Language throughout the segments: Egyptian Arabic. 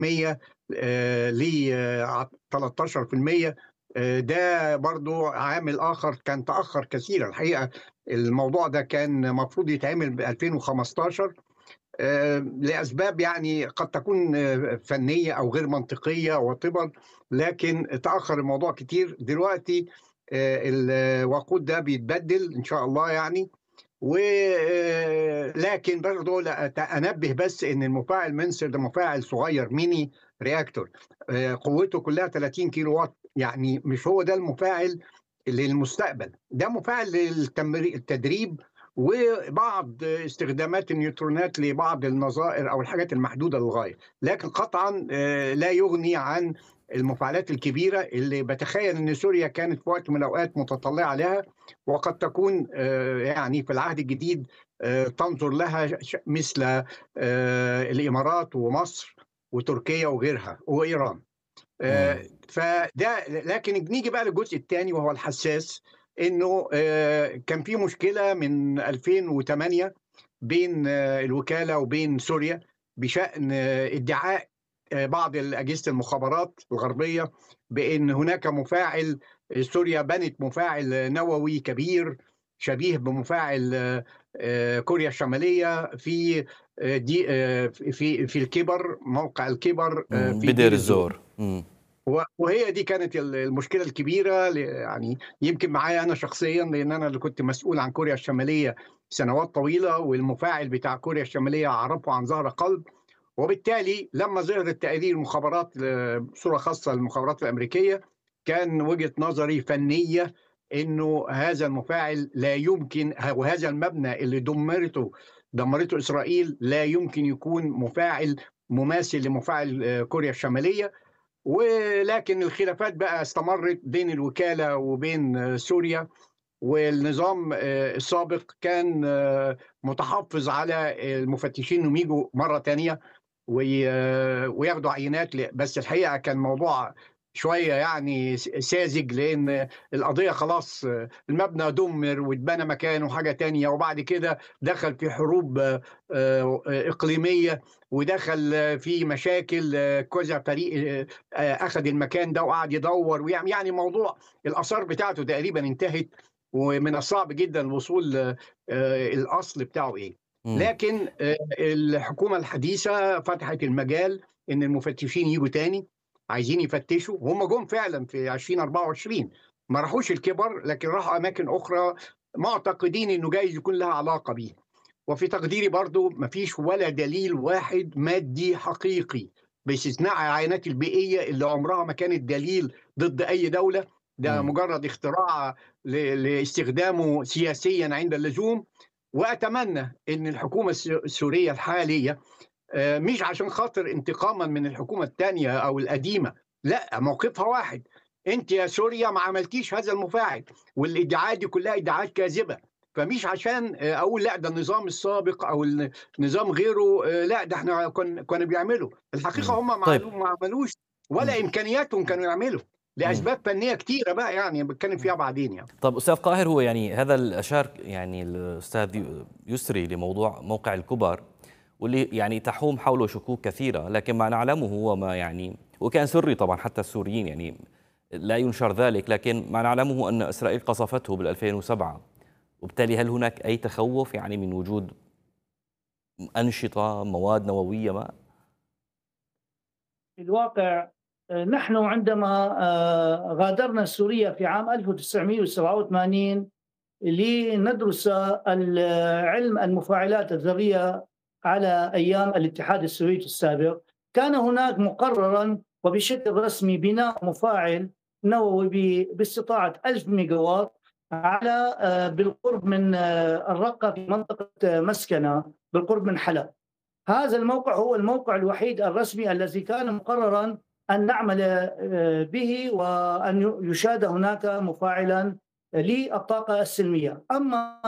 ل 13% ده برضو عامل آخر كان تأخر كثيرا الحقيقة الموضوع ده كان المفروض يتعمل ب 2015 لأسباب يعني قد تكون فنية أو غير منطقية وطبا لكن تأخر الموضوع كتير دلوقتي الوقود ده بيتبدل إن شاء الله يعني ولكن برضه انبه بس ان المفاعل منسر ده مفاعل صغير ميني رياكتور قوته كلها 30 كيلو وات يعني مش هو ده المفاعل للمستقبل ده مفاعل للتدريب وبعض استخدامات النيوترونات لبعض النظائر او الحاجات المحدوده للغايه لكن قطعا لا يغني عن المفاعلات الكبيره اللي بتخيل ان سوريا كانت في وقت من الاوقات متطلعه لها وقد تكون يعني في العهد الجديد تنظر لها مثل الامارات ومصر وتركيا وغيرها وايران فده لكن نيجي بقى للجزء الثاني وهو الحساس انه كان في مشكله من 2008 بين الوكاله وبين سوريا بشان ادعاء بعض اجهزه المخابرات الغربيه بان هناك مفاعل سوريا بنت مفاعل نووي كبير شبيه بمفاعل كوريا الشماليه في دي في في الكبر موقع الكبر في بدير الزور وهي دي كانت المشكله الكبيره يعني يمكن معايا انا شخصيا لان انا اللي كنت مسؤول عن كوريا الشماليه سنوات طويله والمفاعل بتاع كوريا الشماليه اعرفه عن ظهر قلب وبالتالي لما ظهرت تقارير المخابرات بصوره خاصه المخابرات الامريكيه كان وجهه نظري فنيه انه هذا المفاعل لا يمكن وهذا المبنى اللي دمرته دمرته اسرائيل لا يمكن يكون مفاعل مماثل لمفاعل كوريا الشماليه ولكن الخلافات بقى استمرت بين الوكاله وبين سوريا والنظام السابق كان متحفظ على المفتشين انهم يجوا مره ثانيه وياخدوا عينات بس الحقيقه كان موضوع شويه يعني ساذج لان القضيه خلاص المبنى دمر واتبنى مكانه حاجه تانية وبعد كده دخل في حروب اقليميه ودخل في مشاكل كذا فريق اخذ المكان ده وقعد يدور ويعمل يعني موضوع الاثار بتاعته تقريبا انتهت ومن الصعب جدا الوصول الاصل بتاعه ايه لكن الحكومه الحديثه فتحت المجال ان المفتشين يجوا تاني عايزين يفتشوا وهم جم فعلا في 2024 ما راحوش الكبر لكن راحوا اماكن اخرى معتقدين انه جايز يكون لها علاقه بيه وفي تقديري برضو ما فيش ولا دليل واحد مادي حقيقي باستثناء العينات البيئيه اللي عمرها ما كانت دليل ضد اي دوله ده م. مجرد اختراع لاستخدامه سياسيا عند اللزوم واتمنى ان الحكومه السوريه الحاليه مش عشان خاطر انتقاما من الحكومه الثانيه او القديمه لا موقفها واحد انت يا سوريا ما عملتيش هذا المفاعل والادعاءات دي كلها ادعاءات كاذبه فمش عشان اقول لا ده النظام السابق او النظام غيره لا ده احنا كنا بيعملوا الحقيقه هم طيب. ما عملوش ولا امكانياتهم كانوا يعملوا لاسباب فنيه كتيره بقى يعني بتكلم فيها بعدين يعني طب استاذ قاهر هو يعني هذا الاشار يعني الاستاذ يسري لموضوع موقع الكبر واللي يعني تحوم حوله شكوك كثيره لكن ما نعلمه هو ما يعني وكان سري طبعا حتى السوريين يعني لا ينشر ذلك لكن ما نعلمه ان اسرائيل قصفته بال 2007 وبالتالي هل هناك اي تخوف يعني من وجود انشطه مواد نوويه ما في الواقع نحن عندما غادرنا سوريا في عام 1987 لندرس علم المفاعلات الذريه على ايام الاتحاد السوفيتي السابق كان هناك مقررا وبشكل رسمي بناء مفاعل نووي باستطاعه 1000 ميجا وات على بالقرب من الرقه في منطقه مسكنه بالقرب من حلب. هذا الموقع هو الموقع الوحيد الرسمي الذي كان مقررا ان نعمل به وان يشاد هناك مفاعلا للطاقه السلميه، اما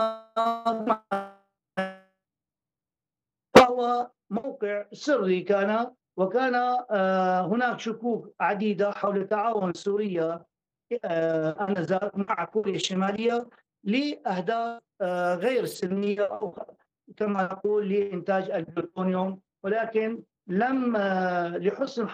فهو موقع سري كان وكان هناك شكوك عديده حول تعاون سوريا انذاك مع كوريا الشماليه لاهداف غير سلميه او كما نقول لانتاج البلوتونيوم ولكن لم لحسن